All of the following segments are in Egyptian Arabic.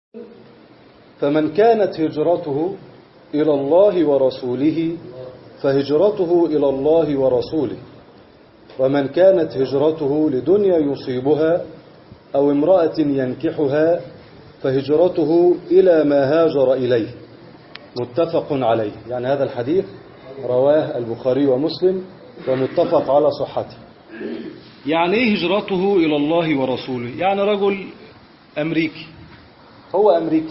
فمن كانت هجرته إلى الله ورسوله فهجرته إلى الله ورسوله ومن كانت هجرته لدنيا يصيبها أو امرأة ينكحها فهجرته إلى ما هاجر إليه متفق عليه يعني هذا الحديث رواه البخاري ومسلم ومتفق على صحته يعني ايه هجرته إلى الله ورسوله يعني رجل أمريكي هو أمريكي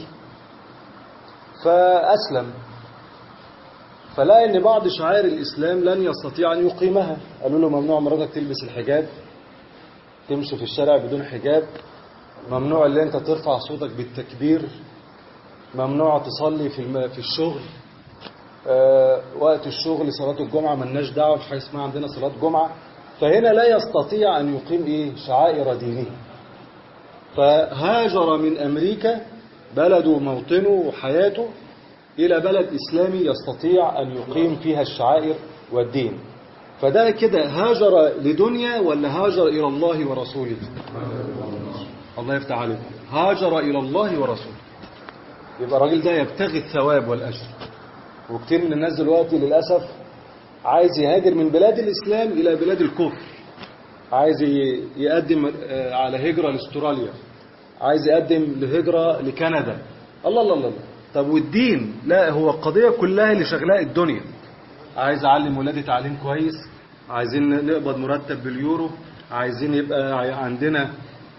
فأسلم فلا ان بعض شعائر الإسلام لن يستطيع أن يقيمها قالوا له ممنوع مراتك تلبس الحجاب تمشي في الشارع بدون حجاب ممنوع اللي انت ترفع صوتك بالتكبير ممنوع تصلي في الم... في الشغل آه وقت الشغل صلاة الجمعة ملناش دعوة مش حاجة اسمها عندنا صلاة جمعة فهنا لا يستطيع أن يقيم إيه شعائر دينه فهاجر من أمريكا بلده موطنه وحياته إلى بلد إسلامي يستطيع أن يقيم فيها الشعائر والدين فده كده هاجر لدنيا ولا هاجر إلى الله ورسوله الله يفتح عليكم هاجر إلى الله ورسوله يبقى الراجل ده يبتغي الثواب والأجر وكتير من الناس دلوقتي للأسف عايز يهاجر من بلاد الإسلام إلى بلاد الكفر عايز يقدم على هجرة لاستراليا عايز يقدم لهجرة لكندا الله الله الله طب والدين لا هو القضية كلها اللي شغلاء الدنيا عايز أعلم ولادي تعليم كويس عايزين نقبض مرتب باليورو عايزين يبقى عندنا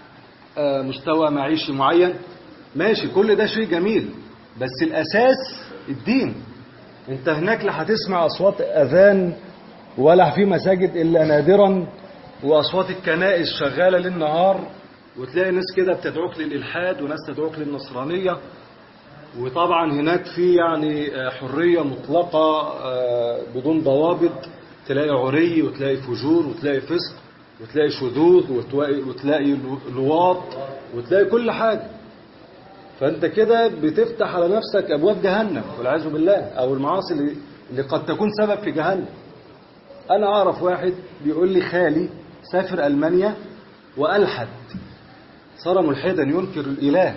مستوى معيشي معين ماشي كل ده شيء جميل بس الأساس الدين انت هناك لا هتسمع أصوات أذان ولا في مساجد إلا نادرا وأصوات الكنائس شغالة للنهار وتلاقي ناس كده بتدعوك للإلحاد وناس تدعوك للنصرانية وطبعا هناك في يعني حرية مطلقة بدون ضوابط تلاقي عري وتلاقي فجور وتلاقي فسق وتلاقي شذوذ وتلاقي, وتلاقي لواط وتلاقي كل حاجة فأنت كده بتفتح على نفسك أبواب جهنم والعياذ بالله أو المعاصي اللي قد تكون سبب في جهنم أنا أعرف واحد بيقول لي خالي سافر ألمانيا وألحد صار ملحدا ينكر الإله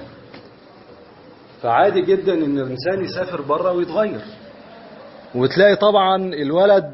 فعادي جدا ان الانسان يسافر بره ويتغير وتلاقي طبعا الولد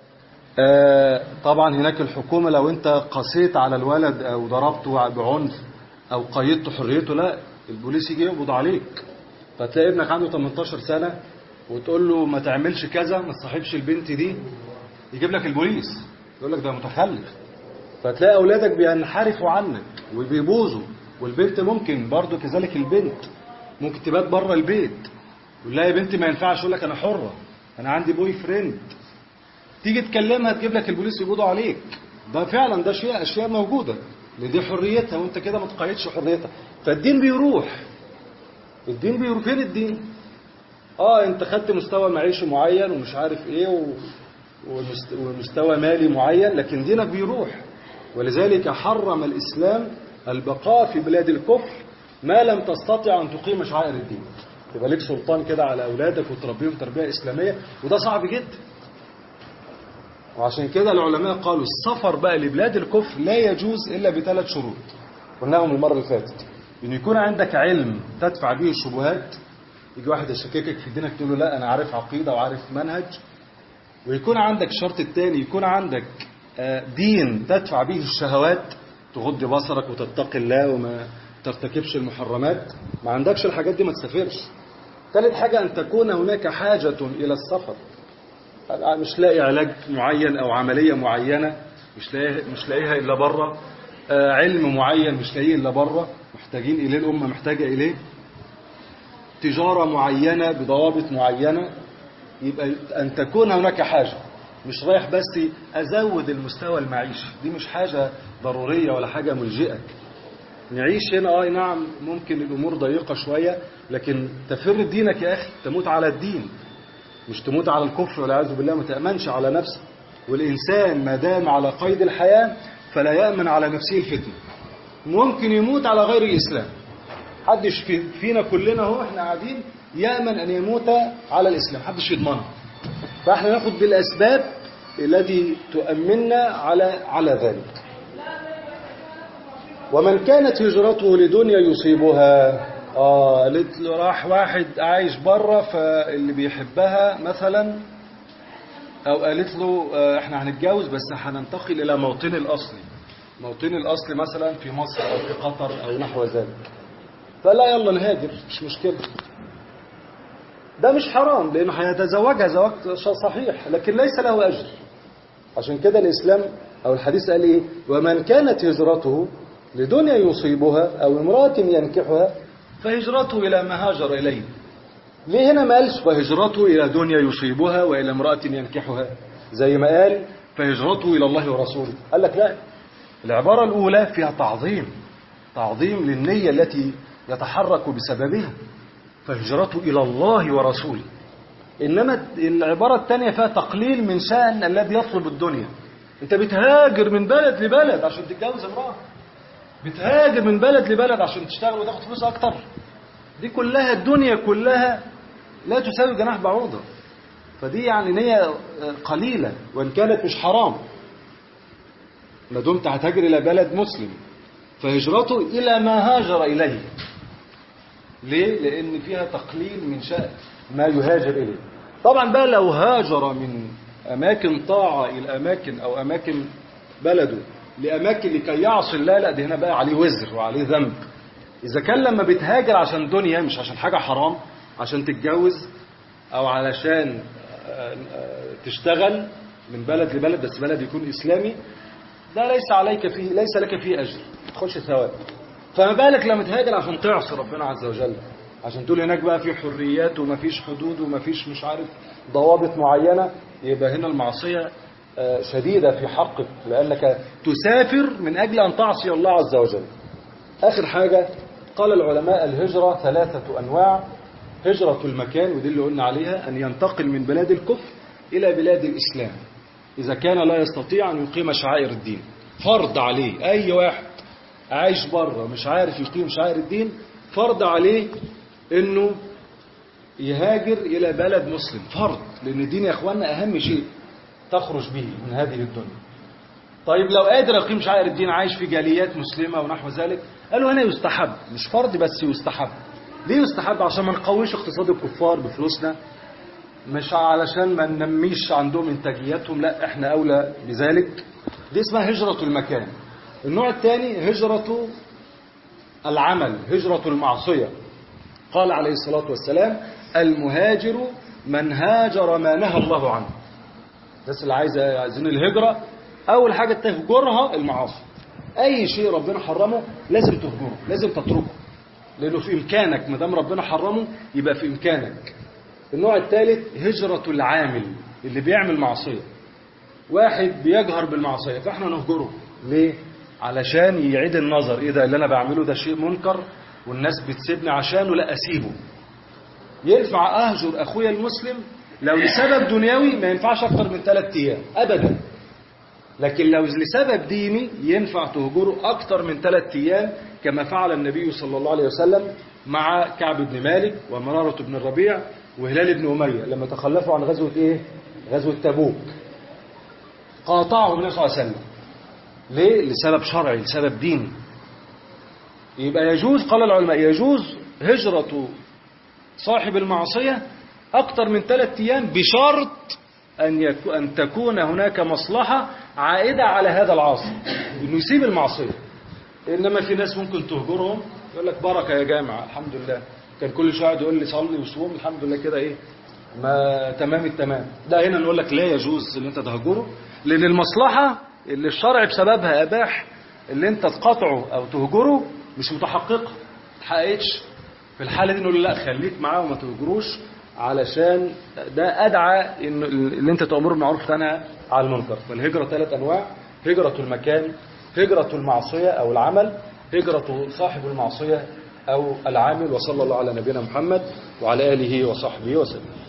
آه طبعا هناك الحكومة لو انت قسيت على الولد او ضربته بعنف او قيدت حريته لا البوليس يجي يقبض عليك فتلاقي ابنك عنده 18 سنة وتقول له ما تعملش كذا ما تصاحبش البنت دي يجيب لك البوليس يقول لك ده متخلف فتلاقي اولادك بينحرفوا عنك وبيبوظوا والبنت ممكن برضو كذلك البنت ممكن تبات بره البيت تقول لها يا بنتي ما ينفعش اقول لك انا حره انا عندي بوي فريند تيجي تكلمها تجيب لك البوليس يقبضوا عليك ده فعلا ده شيء اشياء موجوده لان دي حريتها وانت كده ما تقيدش حريتها فالدين بيروح الدين بيروح فين الدين اه انت خدت مستوى معيشي معين ومش عارف ايه و... ومستوى مالي معين لكن دينك بيروح ولذلك حرم الاسلام البقاء في بلاد الكفر ما لم تستطع أن تقيم شعائر الدين يبقى لك سلطان كده على أولادك وتربيهم تربية إسلامية وده صعب جدا وعشان كده العلماء قالوا السفر بقى لبلاد الكفر لا يجوز إلا بثلاث شروط قلناهم المرة اللي فاتت إن يكون عندك علم تدفع به الشبهات يجي واحد يشككك في دينك تقول له لا أنا عارف عقيدة وعارف منهج ويكون عندك الشرط الثاني يكون عندك دين تدفع به الشهوات تغض بصرك وتتقي الله وما ترتكبش المحرمات ما عندكش الحاجات دي ما تسافرش ثالث حاجة أن تكون هناك حاجة إلى السفر مش لاقي علاج معين أو عملية معينة مش لاقيها مش لاقيها إلا بره علم معين مش لاقيه إلا بره محتاجين إليه الأمة محتاجة إليه تجارة معينة بضوابط معينة يبقى أن تكون هناك حاجة مش رايح بس أزود المستوى المعيشي دي مش حاجة ضرورية ولا حاجة ملجئة نعيش هنا اه نعم ممكن الامور ضيقه شويه لكن تفر دينك يا اخي تموت على الدين مش تموت على الكفر والعياذ بالله ما تامنش على نفسك والانسان ما دام على قيد الحياه فلا يامن على نفسه الفتنه ممكن يموت على غير الاسلام حدش في فينا كلنا اهو احنا قاعدين يامن ان يموت على الاسلام حدش يضمنه فاحنا ناخد بالاسباب التي تؤمننا على على ذلك ومن كانت هجرته لدنيا يصيبها اه قالت له راح واحد عايش بره فاللي بيحبها مثلا او قالت له آه، احنا هنتجوز بس هننتقل الى موطني الاصلي موطني الاصلي مثلا في مصر او في قطر او نحو ذلك فلا يلا نهاجر مش مشكله ده مش حرام لانه هيتزوجها زواج صحيح لكن ليس له اجر عشان كده الاسلام او الحديث قال ايه ومن كانت هجرته لدنيا يصيبها او امراه ينكحها فهجرته الى ما هاجر اليه ليه هنا ما قالش فهجرته الى دنيا يصيبها والى امراه ينكحها زي ما قال فهجرته الى الله ورسوله قال لك لا العباره الاولى فيها تعظيم تعظيم للنيه التي يتحرك بسببها فهجرته الى الله ورسوله انما العباره الثانيه فيها تقليل من شان الذي يطلب الدنيا انت بتهاجر من بلد لبلد عشان تتجوز امراه بتهاجر من بلد لبلد عشان تشتغل وتاخد فلوس اكتر دي كلها الدنيا كلها لا تساوي جناح بعوضة فدي يعني نية قليلة وإن كانت مش حرام ما دمت هتهاجر إلى بلد مسلم فهجرته إلى ما هاجر إليه ليه؟ لأن فيها تقليل من شأن ما يهاجر إليه طبعا بقى لو هاجر من أماكن طاعة إلى أماكن أو أماكن بلده لأماكن لكي يعصي الله لا ده هنا بقى عليه وزر وعليه ذنب إذا كان لما بتهاجر عشان دنيا مش عشان حاجة حرام عشان تتجوز أو علشان آه، آه، تشتغل من بلد لبلد بس بلد يكون إسلامي ده ليس عليك فيه ليس لك فيه أجر تخش ثواب فما بالك لما تهاجر عشان تعصي ربنا عز وجل عشان تقول هناك بقى في حريات ومفيش حدود ومفيش مش عارف ضوابط معينة يبقى هنا المعصية آه، شديدة في حقك لأنك تسافر من أجل أن تعصي الله عز وجل آخر حاجة قال العلماء الهجرة ثلاثة أنواع هجرة المكان ودي اللي قلنا عليها أن ينتقل من بلاد الكفر إلى بلاد الإسلام إذا كان لا يستطيع أن يقيم شعائر الدين فرض عليه أي واحد عايش بره مش عارف يقيم شعائر الدين فرض عليه أنه يهاجر إلى بلد مسلم فرض لأن الدين يا أخوانا أهم شيء تخرج به من هذه الدنيا طيب لو قادر يقيم شعائر الدين عايش في جاليات مسلمة ونحو ذلك قالوا هنا يستحب مش فرض بس يستحب ليه يستحب عشان ما نقويش اقتصاد الكفار بفلوسنا مش علشان ما ننميش عندهم انتاجياتهم لا احنا اولى بذلك دي اسمها هجرة المكان النوع الثاني هجرة العمل هجرة المعصية قال عليه الصلاة والسلام المهاجر من هاجر ما نهى الله عنه الناس اللي عايزة عايزين الهجرة أول حاجة تهجرها المعاصي أي شيء ربنا حرمه لازم تهجره لازم تتركه لأنه في إمكانك ما دام ربنا حرمه يبقى في إمكانك النوع الثالث هجرة العامل اللي بيعمل معصية واحد بيجهر بالمعصية فاحنا نهجره ليه؟ علشان يعيد النظر ايه ده اللي انا بعمله ده شيء منكر والناس بتسيبني عشانه لا اسيبه ينفع اهجر اخويا المسلم لو لسبب دنيوي ما ينفعش اكتر من ثلاث ايام ابدا لكن لو لسبب ديني ينفع تهجره اكتر من ثلاث ايام كما فعل النبي صلى الله عليه وسلم مع كعب بن مالك ومرارة بن الربيع وهلال بن أمية لما تخلفوا عن غزوة إيه؟ غزوة تبوك قاطعهم النبي صلى الله عليه وسلم ليه؟ لسبب شرعي لسبب ديني يبقى يجوز قال العلماء يجوز هجرة صاحب المعصية أكثر من ثلاثة أيام بشرط أن, يكو أن تكون هناك مصلحة عائدة على هذا العاصي إنه يسيب المعصية إنما في ناس ممكن تهجرهم يقول لك بركة يا جامعة الحمد لله كان كل شوية يقول لي صلي وصوم الحمد لله كده إيه ما تمام التمام ده هنا نقول لك لا يجوز ان انت تهجره لان المصلحة اللي الشرع بسببها اباح اللي انت تقاطعه او تهجره مش متحققة تحققش في الحالة دي نقول له لا خليك معاه وما تهجروش علشان ده ادعى ان اللي انت تأمر بالمعروف تنهى على المنكر فالهجرة ثلاث انواع هجرة المكان هجرة المعصية او العمل هجرة صاحب المعصية او العامل وصلى الله على نبينا محمد وعلى اله وصحبه وسلم